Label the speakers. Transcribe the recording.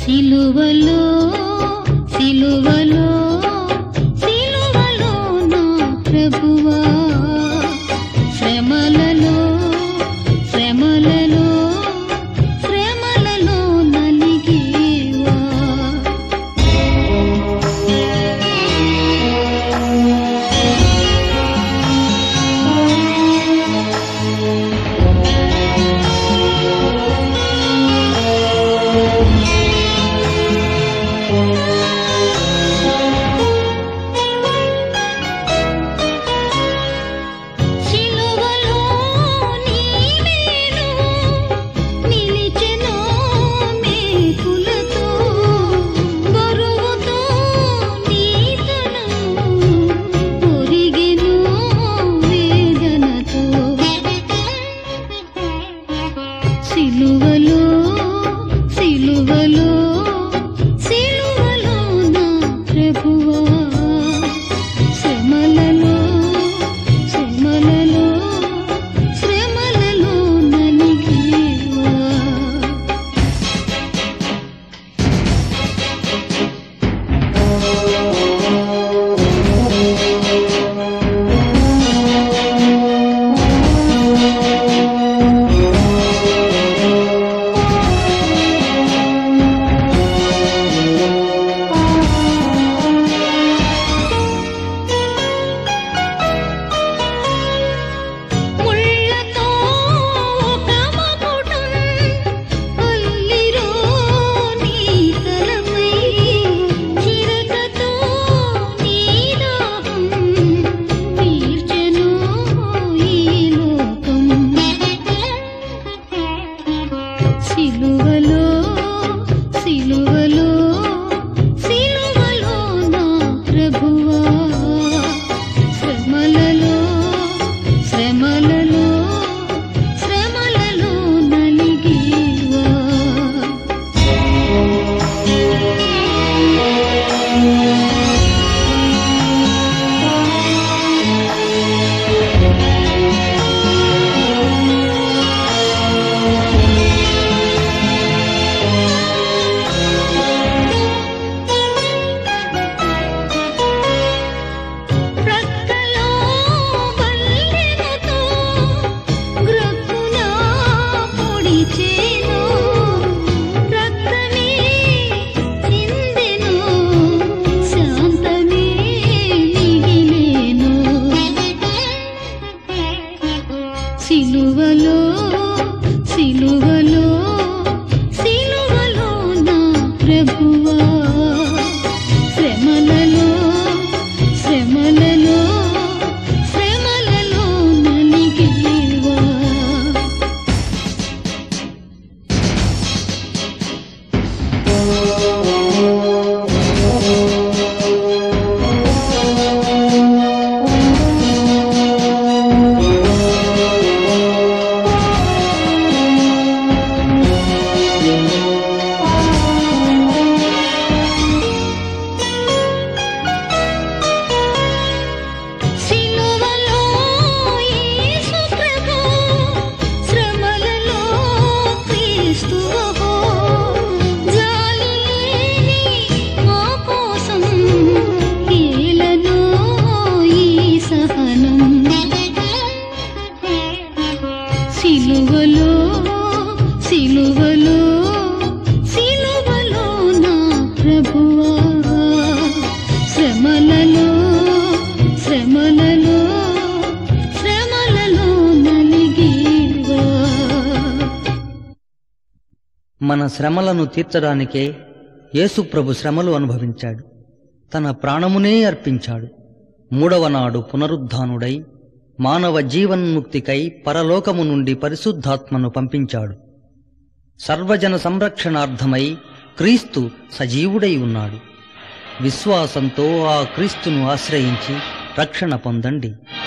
Speaker 1: సిలువలో సిలువలో సిలువలో నా ప్రభువా శ్రమలలో శ్రమలలో శ్రమలలో నలిగేవా శిలువలో నీవేను నిలిచెను మేకులతో బరువుతో నీతను ఒరిగెను వేదనతో సిలువలో సిలువలో సిలువలో నా ప్రభువా శ్రమలలో శ్రమలలో శ్రమలలో నలిగేవా ముళ్ళతో ఒక మకుటం అల్లిరో నీ తలపై చిరకతో నీ దాహం తీర్చెను ఈ లోకం సిలువలో సిలువలో సిలువలో నా ప్రభువా శ్రమలలో శ్రమలలో శ్రమలలో నలిగేవా ప్రక్కలో బల్లెముతో గ్రక్కున పొడిచేను రక్తమే చిందెను శాంతమే మిగిలేను సిలువలో సిలువలో సిలువలో నా ప్రభువా శ్రమలలో శ్రమలలో శ్రమలలో నలిగేవా సిలువలో యేసు ప్రభు శ్రమలలో క్రీస్తువహో జాలి లేని మా కోసం ఏలను ఈ సహనం సిలువలో సిలువలో సిలువలో నా ప్రభువా శ్రమలలో శ్రమలలో శ్రమలలో నలిగేవా
Speaker 2: మన శ్రమలను తీర్చడానికే యేసుప్రభు శ్రమలు అనుభవించాడు తన ప్రాణమునే అర్పించాడు మూడవ నాడు పునరుద్ధానుడై మానవ జీవన్ముక్తికై పరలోకము నుండి పరిశుద్ధాత్మను పంపించాడు సర్వజన సంరక్షణార్థమై క్రీస్తు సజీవుడై ఉన్నాడు విశ్వాసంతో ఆ క్రీస్తును ఆశ్రయించి రక్షణ పొందండి